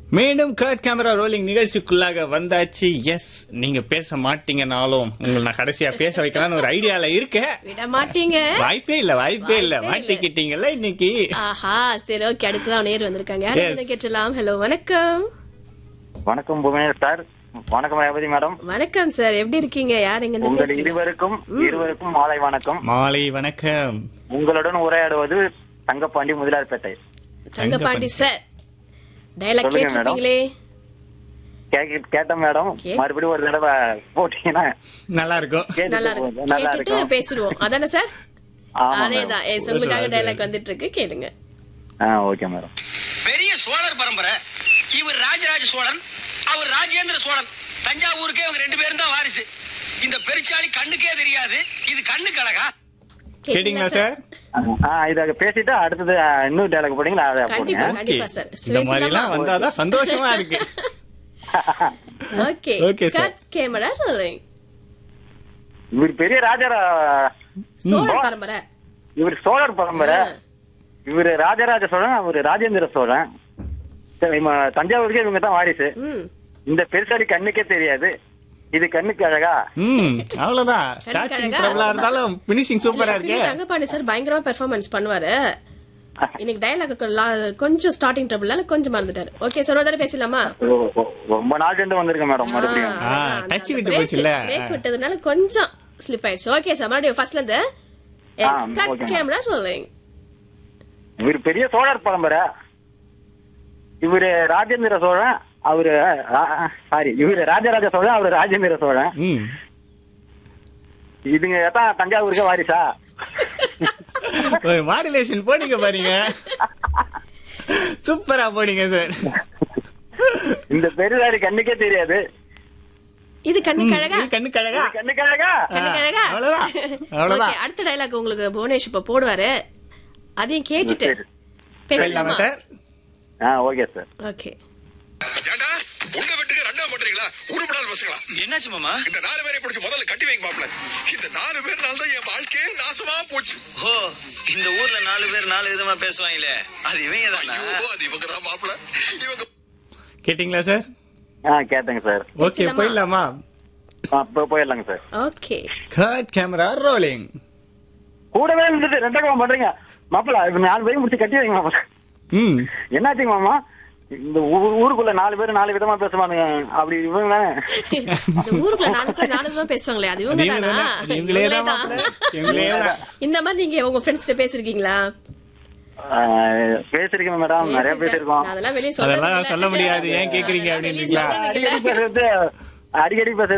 மீண்டும் cut camera rolling நிகழ்ச்சிக்குள்ளாக வந்தாச்சு S நீங்க பேச மாட்டீங்கனாலும் உங்களை நான் கடைசியா பேச வைக்கலாம்னு ஒரு ஐடியால இருக்கேன் விட மாட்டீங்க வாய்ப்பே இல்ல வாய்ப்பே இல்ல வாய்ப்பே இல்ல. மாட்டிக்கிட்டீங்கல்ல இன்னைக்கு ஆஹா சரி ஓகே அடுத்துதான் நேர் வந்திருக்காங்க Yes. யாரும் கேட்டலாம் ஹலோ வணக்கம் வணக்கம் புவனேஷ் சார் வணக்கம் ரேவதி மேடம் வணக்கம் சார் எப்படி இருக்கீங்க யார் எங்க இருந்து உங்கள் பேசுறீங்க இருவருக்கும் இருவருக்கும் மாலை வணக்கம் மாலை வணக்கம் உங்களுடன் உரையாடுவது தங்கப்பாண்டி முதலாளிப்பேட்டை தங்கபாண்டி சார் டயலாக் சொல்லுங்க கேட்டிருப்பீங்களே கேக்க- கேட்டேன் மேடம் கே- மறுபடியும் ஒரு தடவை போட்டீங்கன்னா நல்லா இருக்கும் கேட்டுட்டு நல்லா போங்க. இருக்கும் நல்லா கேட்டுட்டு இருக்கும் பேசிடுவோம் அதானே சார் ஆமா அதேதான் மேடம். எஸ் உங்களுக்காக டயலாக் வந்துட்டு இருக்கு கேளுங்க ஆ ஓகே மேடம் பெரிய சோழர் பரம்பரை இவர் ராஜராஜ சோழன் அவர் ராஜேந்திர சோழன் தஞ்சாவூருக்கே இவங்க ரெண்டு பேரும் தான் வாரிசு இந்த பெருச்சாளி கண்ணுக்கே தெரியாது இது கண்ணுக்கு அழகா கேட்டீங்களா சார் ஆ இத பேசிட்டு அடுத்தது ஆ, இன்னும் டேலக் போட்டீங்களா அதை கண்டிப்பா போடுங்க கண்டிப்பா சார் இந்த மாதிரி எல்லாம் வந்தாதான் சந்தோஷமா இருக்கு okay Okay, sir. Cut camera rolling இவர் பெரிய ராஜரா சோழ பரம்பரை இவர் சோழர் பரம்பரை ஆ. இவர் ராஜராஜ சோழன் அவர் ராஜேந்திர சோழன் சரி, இவங்க தஞ்சாவூருக்கே இவங்க தான் வாரிசு ம் இந்த பெருசாடி கண்ணுக்கே தெரியாது இது கண்ணுக்கு அழகா ம் அவ்வளவுதான் கண்ணுக்கு ஸ்டார்டிங் அழகா? ட்ரபிளா இருந்தாலும் பினிஷிங் சூப்பரா இருக்கு எப்பயுமே தங்கபாண்டி சார் பயங்கரமா பெர்ஃபார்மன்ஸ் பண்ணுவாரு இன்னைக்கு டயலாக் கொஞ்சம் ஸ்டார்டிங் ட்ரபிள்னால கொஞ்சம் மறந்துட்டாரு ஓகே சார் ஒரு தடவை பேசலாமா ஓ, ஓ, ரொம்ப நாள் இருந்து வந்திருக்கேன் மேடம் மறுபடியும் ஆ, touch விட்டு போச்சுல்ல? பிரேக் விட்டதுனால கொஞ்சம் ஸ்லிப் ஆயிடுச்சு ஓகே சார் மறுபடியும் ஃபர்ஸ்ட்ல இருந்து ஆ, cut okay, ma'am. Camera rolling இவர் பெரிய சோழர் பரம்பரை இவரு ராஜேந்திர சோழன் அவரு சாரி இவரு ராஜராஜ சோழன் அவரு ராஜேந்திர சோழன் ம் இதுங்க தான் தஞ்சாவூருக்கே வாரிசா மாடுலேஷன் போனீங்க பாருங்க சூப்பரா போனீங்க சார் இந்த பெருசாடி கண்ணுக்கே தெரியாது இது கண்ணுக்கு அழகா இது கண்ணுக்கு அழகா இது கண்ணுக்கு அழகா கண்ணுக்கு அழகா அவ்வளவுதான் அவ்வளவுதான் Okay, அடுத்த டயலாக் உங்களுக்கு புவனேஷ் இப்ப போடுவாரு அதையும் கேட்டுட்டு சரி. போயிடலாமா பேசலாமா சார் ஆ ஓகே சார் ஓகே ஏண்டா உங்க வீட்டுக்கு ரெண்டாம் பண்றீங்களா உருப்படாத பசங்களா என்னாச்சு மாமா இந்த நாலு பேரை பிடிச்சி முதல்ல கட்டி வைங்க மாப்ள இந்த நாலு பேர்னால தான் என் வாழ்க்கையே நாசமா போச்சு ஓ இந்த ஊர்ல நாலு பேர் நாலு விதமா பேசுவாங்களே அது இவங்க தானா ஐயோ அது இவங்க தான் மாப்ள இவங்க கேட்டிங்களா சார் ஆ கேட்டேங்க சார் ஓகே பேசலாமா? போயிடலாமா அப்ப போயிடலாங்க sir okay cut camera rolling கூடவே இருந்துட்டு ரெண்டாம் பண்றீங்க மாப்பிள இப்ப நாலு பேரும் முடிச்சு கட்டி வைங்க மாப்பிள ம் என்னாச்சுங்க மாமா இந்த ஊ- ஊருக்குள்ள நாலு பேர் நாலு விதமா பேசுவானுங்க அப்படி இவங்க இந்த ஊருக்குள்ள நாலு பேர் நாலு விதமா பேசுவாங்களே அது அது இவங்க இவங்க தானா தானே? அது இவங்களே தான் மாப்பிள்ளை. இவங்களே தான் இந்த மாதிரி நீங்க உங்க ஃப்ரெண்ட்ஸ் கிட்ட பேசிருக்கீங்களா பேசிருக்கோம் மேடம் நிறைய பேசிருக்கோம் அதெல்லாம் வெளிய அதெல்லாம் சொல்றது சொல்ல முடியாது ஏன் கேக்குறீங்க அதெல்லாம் வெளிய அப்படின்றீங்களா சொல்றதுக்கு இல்ல. அடிக்கடி பேசுறது அடிக்கடி பேசுறது